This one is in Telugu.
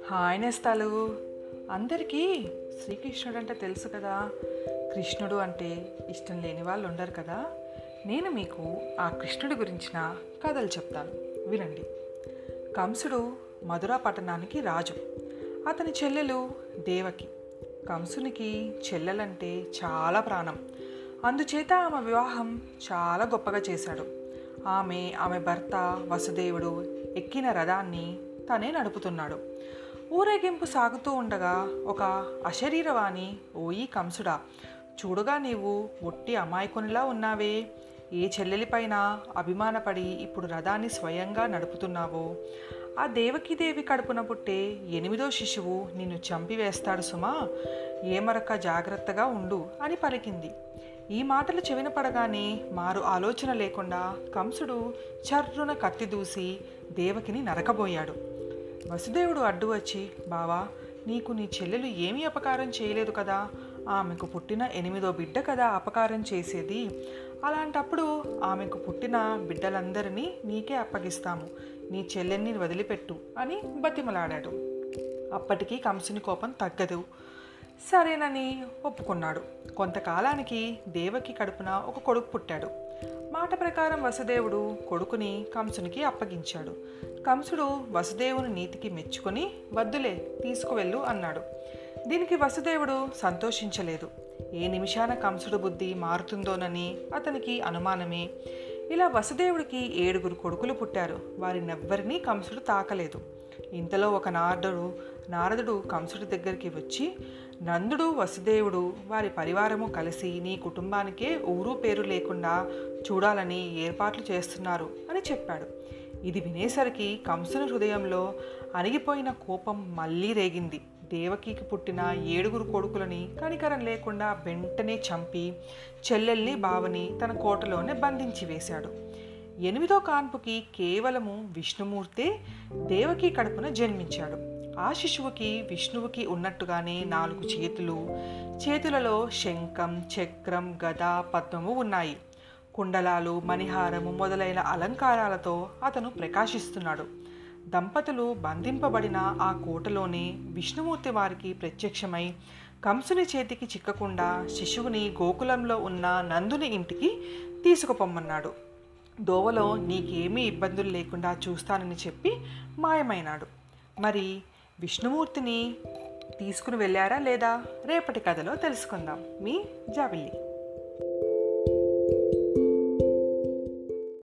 హాయ్ నేస్తాలు అందరికీ శ్రీకృష్ణుడు అంటే తెలుసు కదా కృష్ణుడు అంటే ఇష్టం లేని వాళ్ళు ఉండరు కదా నేను మీకు ఆ కృష్ణుడి గురించిన కథలు చెప్తాను వినండి కంసుడు మధురా పట్టణానికి రాజు అతని చెల్లెలు దేవకి కంసునికి చెల్లెలంటే చాలా ప్రాణం అందుచేత ఆమె వివాహం చాలా గొప్పగా చేశాడు ఆమె ఆమె భర్త వసుదేవుడు ఎక్కిన రథాన్ని తనే నడుపుతున్నాడు ఊరేగింపు సాగుతూ ఉండగా ఒక అశరీరవాణి ఓయి కంసుడా చూడగా నీవు ఒట్టి అమాయకునిలా ఉన్నావే ఏ చెల్లెలిపైన అభిమానపడి ఇప్పుడు రథాన్ని స్వయంగా నడుపుతున్నావో ఆ దేవకీదేవి కడుపున పుట్టే ఎనిమిదో శిశువు నిన్ను చంపివేస్తాడు సుమా ఏమరక జాగ్రత్తగా ఉండు అని పలికింది ఈ మాటలు చెవిన పడగానే మారు ఆలోచన లేకుండా కంసుడు చర్రున కత్తి దూసి దేవకిని నరకబోయాడు వసుదేవుడు అడ్డు వచ్చి బావా నీకు నీ చెల్లెలు ఏమీ అపకారం చేయలేదు కదా ఆమెకు పుట్టిన ఎనిమిదో బిడ్డ కదా అపకారం చేసేది అలాంటప్పుడు ఆమెకు పుట్టిన బిడ్డలందరినీ నీకే అప్పగిస్తాము నీ చెల్లెల్ని వదిలిపెట్టు అని బతిమలాడాడు అప్పటికి కంసుని కోపం తగ్గదు సరేనని ఒప్పుకున్నాడు కొంతకాలానికి దేవకి కడుపున ఒక కొడుకు పుట్టాడు మాట ప్రకారం వసుదేవుడు కొడుకుని కంసునికి అప్పగించాడు కంసుడు వసుదేవుని నీతికి మెచ్చుకొని వద్దులే తీసుకువెళ్ళు అన్నాడు దీనికి వసుదేవుడు సంతోషించలేదు ఏ నిమిషాన కంసుడు బుద్ధి మారుతుందోనని అతనికి అనుమానమే ఇలా వసుదేవుడికి ఏడుగురు కొడుకులు పుట్టారు వారినెవ్వరినీ కంసుడు తాకలేదు ఇంతలో ఒక నారదుడు నారదుడు కంసుడి దగ్గరికి వచ్చి నందుడు వసుదేవుడు వారి పరివారము కలిసి నీ కుటుంబానికే ఊరు పేరు లేకుండా చూడాలని ఏర్పాట్లు చేస్తున్నారు అని చెప్పాడు ఇది వినేసరికి కంసుని హృదయంలో అణిగిపోయిన కోపం మళ్ళీ రేగింది దేవకికి పుట్టిన ఏడుగురు కొడుకులని కనికరం లేకుండా వెంటనే చంపి చెల్లెల్ని బావని తన కోటలోనే బంధించి వేశాడు ఎనిమిదో కాన్పుకి కేవలము విష్ణుమూర్తే దేవకి కడుపున జన్మించాడు ఆ శిశువుకి విష్ణువుకి ఉన్నట్టుగానే నాలుగు చేతులు చేతులలో శంఖం చక్రం గద పద్మము ఉన్నాయి కుండలాలు మణిహారము మొదలైన అలంకారాలతో అతను ప్రకాశిస్తున్నాడు దంపతులు బంధింపబడిన ఆ కోటలోనే విష్ణుమూర్తి వారికి ప్రత్యక్షమై కంసుని చేతికి చిక్కకుండా శిశువుని గోకులంలో ఉన్న నందుని ఇంటికి తీసుకుపొమ్మన్నాడు దోవలో నీకేమీ ఇబ్బందులు లేకుండా చూస్తానని చెప్పి మాయమైనాడు మరి విష్ణుమూర్తిని తీసుకుని వెళ్ళారా లేదా రేపటి కథలో తెలుసుకుందాం మీ జాబిల్లి